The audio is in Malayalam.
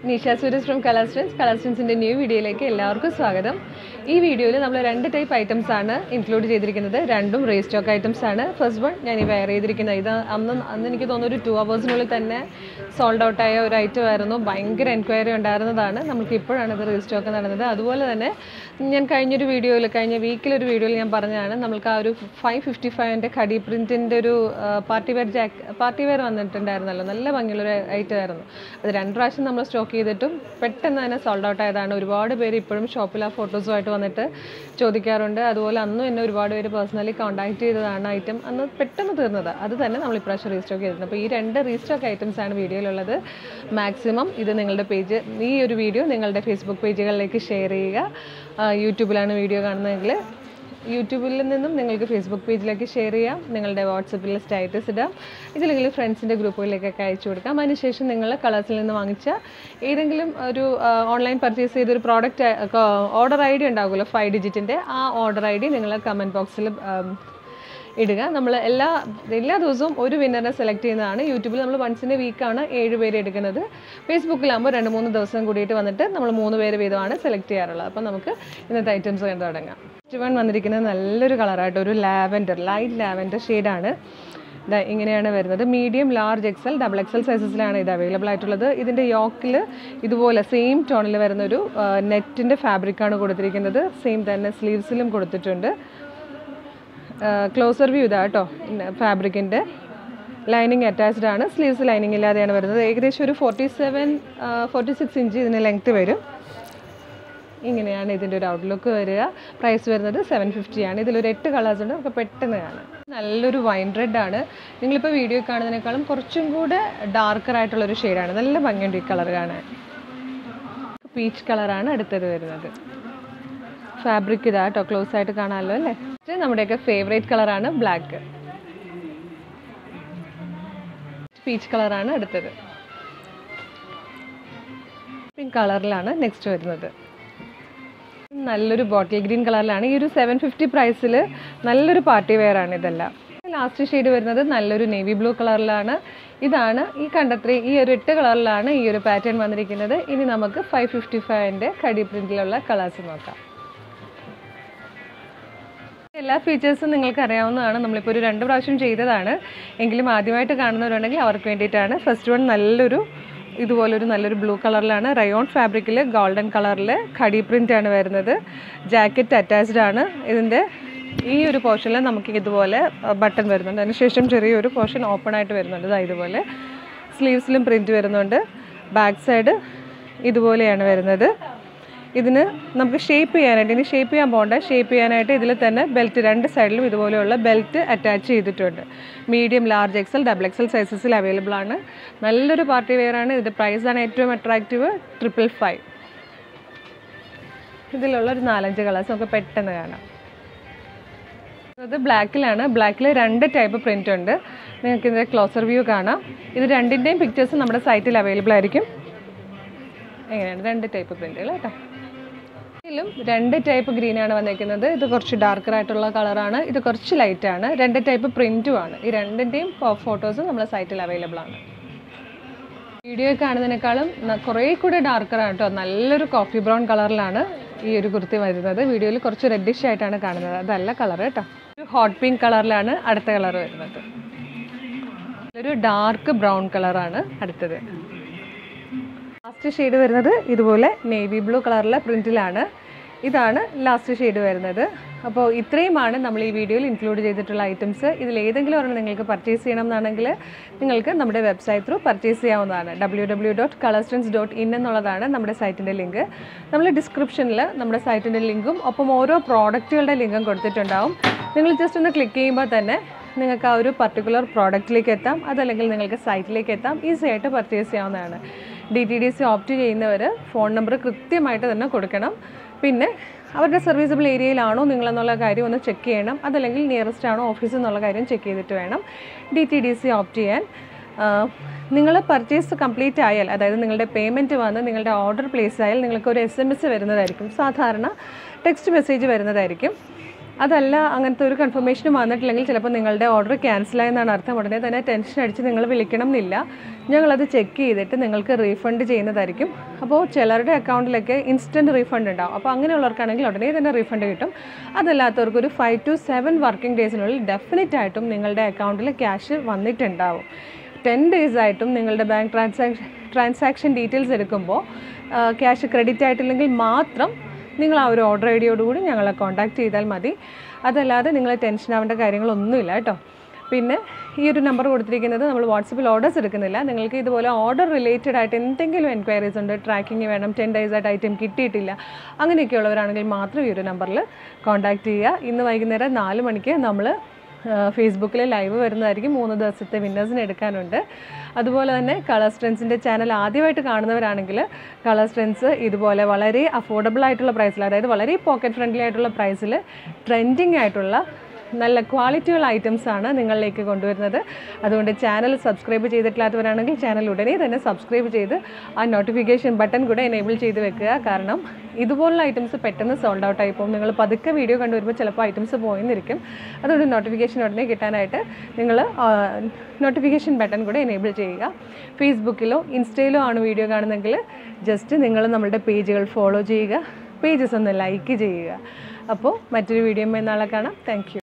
നിഷ സുരേഷ് ഫ്രം കളർ സ്ട്രെൻസ് കളർ സ്ട്രെൻസിൻ്റെ ന്യൂ വീഡിയോയിലേക്ക് എല്ലാവർക്കും സ്വാഗതം ഈ വീഡിയോയിൽ നമ്മൾ രണ്ട് ടൈപ്പ് ഐറ്റംസ് ആണ് ഇൻക്ലൂഡ് ചെയ്തിരിക്കുന്നത് രണ്ടും റേ സ്റ്റോക്ക് ഐറ്റംസ് ആണ് ഫസ്റ്റ് വൺ ഞാൻ ഈ വെയർ ചെയ്തിരിക്കുന്നത് ഇത് അന്ന് അന്ന് എനിക്ക് തോന്നുന്നു ഒരു ടു അവേഴ്സിനുള്ളിൽ തന്നെ സോൾഡ് ഔട്ട് ആയ ഒരു ഐറ്റം ആയിരുന്നു ഭയങ്കര എൻക്വയറി ഉണ്ടായിരുന്നതാണ് നമുക്ക് ഇപ്പോഴാണ് ഇത് റീസ്റ്റോക്ക് നടന്നത് അതുപോലെ തന്നെ ഞാൻ കഴിഞ്ഞൊരു വീഡിയോയിൽ കഴിഞ്ഞ വീക്കിലൊരു വീഡിയോയിൽ ഞാൻ പറഞ്ഞതാണ് നമുക്ക് ആ ഒരു ഫൈവ് ഫിഫ്റ്റി ഫൈവിൻ്റെ കടി പ്രിൻറ്റിൻ്റെ ഒരു പാർട്ടി വെയർ ജാക്ക് പാർട്ടി വെയർ വന്നിട്ടുണ്ടായിരുന്നല്ലോ നല്ല ഭംഗിയുള്ളൊരു ഐറ്റം ആയിരുന്നു അത് രണ്ട് പ്രാവശ്യം നമ്മൾ സ്റ്റോക്ക് ചെയ്തിട്ടും പെട്ടെന്ന് തന്നെ സോൾഡ് ഔട്ട് ആയതാണ് ഒരുപാട് പേര് ഇപ്പോഴും ഷോപ്പിൽ ആ ഫോട്ടോസുമായിട്ട് വന്നിട്ട് ചോദിക്കാറുണ്ട് അതുപോലെ അന്നും എന്നെ ഒരുപാട് പേര് പേഴ്സണലി കോൺടാക്ട് ചെയ്തതാണ് ഐറ്റം അന്ന് പെട്ടെന്ന് തീർന്നത് അത് തന്നെ നമ്മൾ ഇപ്രാവശ്യം റീസ്റ്റോക്ക് ചെയ്തിട്ടുണ്ട് അപ്പോൾ ഈ രണ്ട് റീസ്റ്റോക്ക് ഐറ്റംസ് ആണ് വീഡിയോയിലുള്ളത് മാക്സിമം ഇത് നിങ്ങളുടെ പേജ് ഈ ഒരു വീഡിയോ നിങ്ങളുടെ ഫേസ്ബുക്ക് പേജുകളിലേക്ക് ഷെയർ ചെയ്യുക ആ, യൂട്യൂബിലാണ് വീഡിയോ കാണുന്നതെങ്കിൽ യൂട്യൂബിൽ നിന്നും നിങ്ങൾക്ക് ഫേസ്ബുക്ക് പേജിലേക്ക് ഷെയർ ചെയ്യാം നിങ്ങളുടെ വാട്സപ്പിൽ സ്റ്റാറ്റസ് ഇടാം ഇതിലെങ്കിലും ഫ്രണ്ട്സിൻ്റെ ഗ്രൂപ്പുകളിലേക്കൊക്കെ അയച്ചു കൊടുക്കാം അതിനുശേഷം നിങ്ങൾ കളേഴ്സിൽ നിന്ന് വാങ്ങിച്ച ഏതെങ്കിലും ഒരു ഓൺലൈൻ പർച്ചേസ് ചെയ്തൊരു പ്രോഡക്റ്റ് ഓർഡർ ഐ ഡി ഉണ്ടാകുമല്ലോ ഫൈവ് ഡിജിറ്റിൻ്റെ ആ ഓർഡർ ഐ ഡി നിങ്ങൾ കമൻറ്റ് ബോക്സിൽ ഇടുക നമ്മൾ എല്ലാ എല്ലാ ദിവസവും ഒരു വിന്നറിനെ സെലക്ട് ചെയ്യുന്നതാണ് യൂട്യൂബിൽ നമ്മൾ വൺസിൻ്റെ വീക്കാണ് ഏഴ് പേര് എടുക്കുന്നത് ഫേസ്ബുക്കിലാകുമ്പോൾ രണ്ട് മൂന്ന് ദിവസം കൂടിയിട്ട് വന്നിട്ട് നമ്മൾ മൂന്ന് പേര് വീതമാണ് സെലക്ട് ചെയ്യാറുള്ളത് അപ്പോൾ നമുക്ക് ഇന്നത്തെ ഐറ്റംസ് കണ്ടു തുടങ്ങാം ഫസ്റ്റ് വൺ വന്നിരിക്കുന്നത് നല്ലൊരു കളറായിട്ട് ഒരു ലാവൻഡർ ലൈറ്റ് ലാവൻഡർ ഷെയ്ഡാണ് ഇതാ ഇങ്ങനെയാണ് വരുന്നത് medium large XL double XL സൈസസിലാണ് ഇത് അവൈലബിൾ ആയിട്ടുള്ളത് ഇതിൻ്റെ യോക്കിൽ ഇതുപോലെ സെയിം ടോണിൽ വരുന്ന ഒരു നെറ്റിൻ്റെ ഫാബ്രിക്കാണ് കൊടുത്തിരിക്കുന്നത് സെയിം തന്നെ സ്ലീവ്സിലും കൊടുത്തിട്ടുണ്ട് ക്ലോസർ വ്യൂ ഇതാ കേട്ടോ ഫാബ്രിക്കിൻ്റെ ലൈനിങ് അറ്റാച്ച്ഡ് ആണ് സ്ലീവ്സ് ലൈനിങ് ഇല്ലാതെയാണ് വരുന്നത് ഏകദേശം ഒരു forty seven forty six inch ഇതിന് ലെങ്ത്ത് വരും ഇങ്ങനെയാണ് ഇതിൻ്റെ ഒരു ഔട്ട്ലുക്ക് വരിക പ്രൈസ് വരുന്നത് സെവൻ ഫിഫ്റ്റി ആണ് ഇതിലൊരു എട്ട് കളേഴ്സ് ഉണ്ട് നമുക്ക് പെട്ടെന്ന് കാണാം നല്ലൊരു വൈൻ റെഡ് ആണ് നിങ്ങളിപ്പോൾ വീഡിയോ കാണുന്നതിനേക്കാളും കുറച്ചും കൂടെ ഡാർക്കർ ആയിട്ടുള്ളൊരു ഷെയ്ഡാണ് നല്ല ഭംഗിയുണ്ട് ഈ കളർ കാണാൻ പീച്ച് കളറാണ് അടുത്തത് വരുന്നത് ഫാബ്രിക് ഇതാ കേട്ടോ ക്ലോസ് ആയിട്ട് കാണാമല്ലോ അല്ലേ ഇത് നമ്മുടെയൊക്കെ ഫേവറേറ്റ് കളറാണ് ബ്ലാക്ക് പീച്ച് കളറാണ് അടുത്തത് പിങ്ക് കളറിലാണ് നെക്സ്റ്റ് വരുന്നത് നല്ലൊരു ബോട്ടിൽ ഗ്രീൻ കളറിലാണ് ഈ ഒരു സെവൻ ഫിഫ്റ്റി പ്രൈസിൽ നല്ലൊരു പാർട്ടി വെയർ ആണ് ഇതെല്ലാം ലാസ്റ്റ് ഷെയ്ഡ് വരുന്നത് നല്ലൊരു നേവി ബ്ലൂ കളറിലാണ് ഇതാണ് ഈ കണ്ടത്ര ഈ ഒരു എട്ട് കളറിലാണ് ഈ ഒരു പാറ്റേൺ വന്നിരിക്കുന്നത് ഇനി നമുക്ക് ഫൈവ് ഫിഫ്റ്റി ഫൈവിൻ്റെ കടി പ്രിൻറ്റിലുള്ള കളേഴ്സ് നോക്കാം എല്ലാ ഫീച്ചേഴ്സും നിങ്ങൾക്ക് അറിയാവുന്നതാണ് നമ്മളിപ്പോൾ ഒരു രണ്ട് പ്രാവശ്യം ചെയ്തതാണ് എങ്കിലും ആദ്യമായിട്ട് കാണുന്നവരുണ്ടെങ്കിൽ അവർക്ക് വേണ്ടിയിട്ടാണ് ഫസ്റ്റ് വൺ നല്ലൊരു ഇതുപോലൊരു നല്ലൊരു ബ്ലൂ കളറിലാണ് റയോൺ ഫാബ്രിക്കിൽ ഗോൾഡൻ കളറിൽ ഖടി പ്രിൻ്റ് ആണ് വരുന്നത് ജാക്കറ്റ് അറ്റാച്ച്ഡ് ആണ് ഇതിൻ്റെ ഈ ഒരു പോർഷനിൽ നമുക്ക് ഇതുപോലെ ബട്ടൺ വരുന്നുണ്ട് അതിനുശേഷം ചെറിയൊരു പോർഷൻ ഓപ്പൺ ആയിട്ട് വരുന്നുണ്ട് ഇതാ ഇതുപോലെ സ്ലീവ്സിലും പ്രിൻറ്റ് വരുന്നുണ്ട് ബാക്ക് സൈഡ് ഇതുപോലെയാണ് വരുന്നത് ഇതിന് നമുക്ക് ഷേപ്പ് ചെയ്യാനായിട്ട് ഇനി ഷേപ്പ് ചെയ്യാൻ പോകണ്ട ഷേപ്പ് ചെയ്യാനായിട്ട് ഇതിൽ തന്നെ ബെൽറ്റ് രണ്ട് സൈഡിലും ഇതുപോലെയുള്ള ബെൽറ്റ് അറ്റാച്ച് ചെയ്തിട്ടുണ്ട് medium large XL double XL സൈസസിൽ അവൈലബിൾ ആണ് നല്ലൊരു പാർട്ടി വെയർ ആണ് ഇതിൻ്റെ പ്രൈസാണ് ഏറ്റവും അട്രാക്റ്റീവ് ട്രിപ്പിൾ ഫൈവ് ഇതിലുള്ള ഒരു നാലഞ്ച് കളേഴ്സ് നമുക്ക് പെട്ടെന്ന് കാണാം ഇത് ബ്ലാക്കിലാണ് ബ്ലാക്കിൽ രണ്ട് ടൈപ്പ് പ്രിൻ്റ് ഉണ്ട് നിങ്ങൾക്ക് ഇതിൻ്റെ ക്ലോസർ വ്യൂ കാണാം ഇത് രണ്ടിൻ്റെയും പിക്ചേഴ്സ് നമ്മുടെ സൈറ്റിൽ അവൈലബിൾ ആയിരിക്കും എങ്ങനെയാണ് രണ്ട് ടൈപ്പ് പ്രിൻ്റുകൾ കേട്ടോ ഇതിലും രണ്ട് ടൈപ്പ് ഗ്രീനാണ് വന്നിരിക്കുന്നത് ഇത് കുറച്ച് ഡാർക്കർ ആയിട്ടുള്ള കളറാണ് ഇത് കുറച്ച് ലൈറ്റ് ആണ് രണ്ട് ടൈപ്പ് പ്രിൻറ്റും ആണ് ഈ രണ്ടിൻ്റെയും ഫോട്ടോസ് നമ്മുടെ സൈറ്റിൽ അവൈലബിൾ ആണ് വീഡിയോ കാണുന്നതിനേക്കാളും ന- കുറേ കൂടെ ഡാർക്കർ ആണ് കേട്ടോ നല്ലൊരു കോഫി ബ്രൗൺ കളറിലാണ് ഈ ഒരു കുർത്തി വരുന്നത് വീഡിയോയിൽ കുറച്ച് റെഡിഷ് ആയിട്ടാണ് കാണുന്നത് അതല്ല കളർ കേട്ടോ ഒരു ഹോട്ട് പിങ്ക് കളറിലാണ് അടുത്ത കളർ വരുന്നത് ഒരു ഡാർക്ക് ബ്രൗൺ കളറാണ് അടുത്തത് ലാസ്റ്റ് ഷെയ്ഡ് വരുന്നത് ഇതുപോലെ നേവി ബ്ലൂ കളറിലെ പ്രിൻറ്റിലാണ് ഇതാണ് ലാസ്റ്റ് ഷെയ്ഡ് വരുന്നത് അപ്പോൾ ഇത്രയുമാണ് നമ്മൾ ഈ വീഡിയോയിൽ ഇൻക്ലൂഡ് ചെയ്തിട്ടുള്ള ഐറ്റംസ് ഇതിൽ ഏതെങ്കിലും ഒരെണ്ണം നിങ്ങൾക്ക് പർച്ചേസ് ചെയ്യണം എന്നാണെങ്കിൽ നിങ്ങൾക്ക് നമ്മുടെ വെബ്സൈറ്റ് ത്രൂ പർച്ചേസ് ചെയ്യാവുന്നതാണ് ഡബ്ല്യൂ ഡബ്ല്യൂ ഡോട്ട് കളർസ്റ്റൻസ് ഡോട്ട് ഇൻ എന്നുള്ളതാണ് നമ്മുടെ സൈറ്റിൻ്റെ ലിങ്ക് നമ്മൾ ഡിസ്ക്രിപ്ഷനിൽ നമ്മുടെ സൈറ്റിൻ്റെ ലിങ്കും ഒപ്പം ഓരോ പ്രോഡക്റ്റുകളുടെ ലിങ്കും കൊടുത്തിട്ടുണ്ടാവും നിങ്ങൾ ജസ്റ്റ് ഒന്ന് ക്ലിക്ക് ചെയ്യുമ്പോൾ തന്നെ നിങ്ങൾക്ക് ആ ഒരു പർട്ടിക്കുലർ പ്രോഡക്റ്റിലേക്ക് എത്താം അതല്ലെങ്കിൽ നിങ്ങൾക്ക് സൈറ്റിലേക്ക് എത്താം ഈസി ആയിട്ട് പർച്ചേസ് ചെയ്യാവുന്നതാണ് D T D C opt ചെയ്യുന്നവർ ഫോൺ നമ്പർ കൃത്യമായിട്ട് തന്നെ കൊടുക്കണം പിന്നെ അവരുടെ സർവീസബിൾ ഏരിയയിലാണോ നിങ്ങളെന്നുള്ള കാര്യം ഒന്ന് ചെക്ക് ചെയ്യണം അതല്ലെങ്കിൽ നിയറസ്റ്റ് ആണോ ഓഫീസ് എന്നുള്ള കാര്യം ചെക്ക് ചെയ്തിട്ട് വേണം D T D C opt ചെയ്യാൻ നിങ്ങൾ പർച്ചേസ് കംപ്ലീറ്റ് ആയാൽ അതായത് നിങ്ങളുടെ പേയ്മെൻറ്റ് വന്ന് നിങ്ങളുടെ ഓർഡർ പ്ലേസ് ആയാൽ നിങ്ങൾക്ക് ഒരു എസ് എം എസ് വരുന്നതായിരിക്കും സാധാരണ ടെക്സ്റ്റ് മെസ്സേജ് വരുന്നതായിരിക്കും അതല്ല അങ്ങനത്തെ ഒരു കൺഫർമേഷനും വന്നിട്ടില്ലെങ്കിൽ ചിലപ്പോൾ നിങ്ങളുടെ ഓർഡർ ക്യാൻസലായി എന്നാണ് അർത്ഥം ഉടനെ തന്നെ ടെൻഷൻ അടിച്ച് നിങ്ങൾ വിളിക്കണം എന്നില്ല ഞങ്ങളത് ചെക്ക് ചെയ്തിട്ട് നിങ്ങൾക്ക് റീഫണ്ട് ചെയ്യുന്നതായിരിക്കും അപ്പോൾ ചിലരുടെ അക്കൗണ്ടിലൊക്കെ ഇൻസ്റ്റൻറ്റ് റീഫണ്ട് ഉണ്ടാവും അപ്പോൾ അങ്ങനെയുള്ളവർക്കാണെങ്കിൽ ഉടനെ തന്നെ റീഫണ്ട് കിട്ടും അതല്ലാത്തവർക്ക് ഒരു ഫൈവ് ടു സെവൻ വർക്കിംഗ് ഡേയ്സിനുള്ളിൽ ഡെഫിനറ്റ് ആയിട്ടും നിങ്ങളുടെ അക്കൗണ്ടിൽ ക്യാഷ് വന്നിട്ടുണ്ടാവും ടെൻ ഡേയ്സ് ആയിട്ടും നിങ്ങളുടെ ബാങ്ക് ട്രാൻസാക്ഷൻ ട്രാൻസാക്ഷൻ ഡീറ്റെയിൽസ് എടുക്കുമ്പോൾ ക്യാഷ് ക്രെഡിറ്റ് ആയിട്ടില്ലെങ്കിൽ മാത്രം നിങ്ങൾ ആ ഒരു ഓർഡർ ഐ ഡിയോടുകൂടി ഞങ്ങളെ കോൺടാക്ട് ചെയ്താൽ മതി അതല്ലാതെ നിങ്ങൾ ടെൻഷൻ ആവേണ്ട കാര്യങ്ങളൊന്നുമില്ല കേട്ടോ പിന്നെ ഈ ഒരു നമ്പർ കൊടുത്തിരിക്കുന്നത് നമ്മൾ വാട്സപ്പിൽ ഓർഡേഴ്സ് എടുക്കുന്നില്ല നിങ്ങൾക്ക് ഇതുപോലെ ഓർഡർ റിലേറ്റഡ് ആയിട്ട് എന്തെങ്കിലും എൻക്വയറീസ് ഉണ്ട് ട്രാക്കിംഗ് വേണം ടെൻ ഡേയ്സ് ആയിട്ട് ഐറ്റം കിട്ടിയിട്ടില്ല അങ്ങനെയൊക്കെയുള്ളവരാണെങ്കിൽ മാത്രം ഈ ഒരു നമ്പറിൽ കോൺടാക്ട് ചെയ്യുക ഇന്ന് വൈകുന്നേരം നാല് മണിക്ക് നമ്മൾ ഫേസ്ബുക്കിൽ ലൈവ് വരുന്നതായിരിക്കും മൂന്ന് ദിവസത്തെ വിന്നേഴ്സിന് എടുക്കാനുണ്ട് അതുപോലെ തന്നെ കളർ സ്ട്രെൻസിൻ്റെ ചാനൽ ആദ്യമായിട്ട് കാണുന്നവരാണെങ്കിൽ കളർ സ്ട്രെൻസ് ഇതുപോലെ വളരെ അഫോർഡബിൾ ആയിട്ടുള്ള പ്രൈസിൽ അതായത് വളരെ പോക്കറ്റ് ഫ്രണ്ട്ലി ആയിട്ടുള്ള പ്രൈസിൽ ട്രെൻഡിങ് ആയിട്ടുള്ള നല്ല ക്വാളിറ്റിയുള്ള ഐറ്റംസ് ആണ് നിങ്ങളിലേക്ക് കൊണ്ടുവരുന്നത് അതുകൊണ്ട് ചാനൽ സബ്സ്ക്രൈബ് ചെയ്തിട്ടില്ലാത്തവരാണെങ്കിൽ ചാനൽ ഉടനെ തന്നെ സബ്സ്ക്രൈബ് ചെയ്ത് ആ നോട്ടിഫിക്കേഷൻ ബട്ടൺ കൂടെ എനേബിൾ ചെയ്ത് വെക്കുക കാരണം ഇതുപോലുള്ള ഐറ്റംസ് പെട്ടെന്ന് സോൾഡ് ഔട്ട് ആയി പോകും നിങ്ങൾ പതുക്കെ വീഡിയോ കണ്ടുവരുമ്പോൾ ചിലപ്പോൾ ഐറ്റംസ് പോയെന്നിരിക്കും അതുകൊണ്ട് നോട്ടിഫിക്കേഷൻ ഉടനെ കിട്ടാനായിട്ട് നിങ്ങൾ നോട്ടിഫിക്കേഷൻ ബട്ടൺ കൂടെ എനേബിൾ ചെയ്യുക ഫേസ്ബുക്കിലോ ഇൻസ്റ്റയിലോ ആണ് വീഡിയോ കാണുന്നതെങ്കിൽ ജസ്റ്റ് നിങ്ങൾ നമ്മളുടെ പേജുകൾ ഫോളോ ചെയ്യുക പേജസ് ഒന്ന് ലൈക്ക് ചെയ്യുക അപ്പോൾ മറ്റൊരു വീഡിയോ നാളെ കാണാം താങ്ക്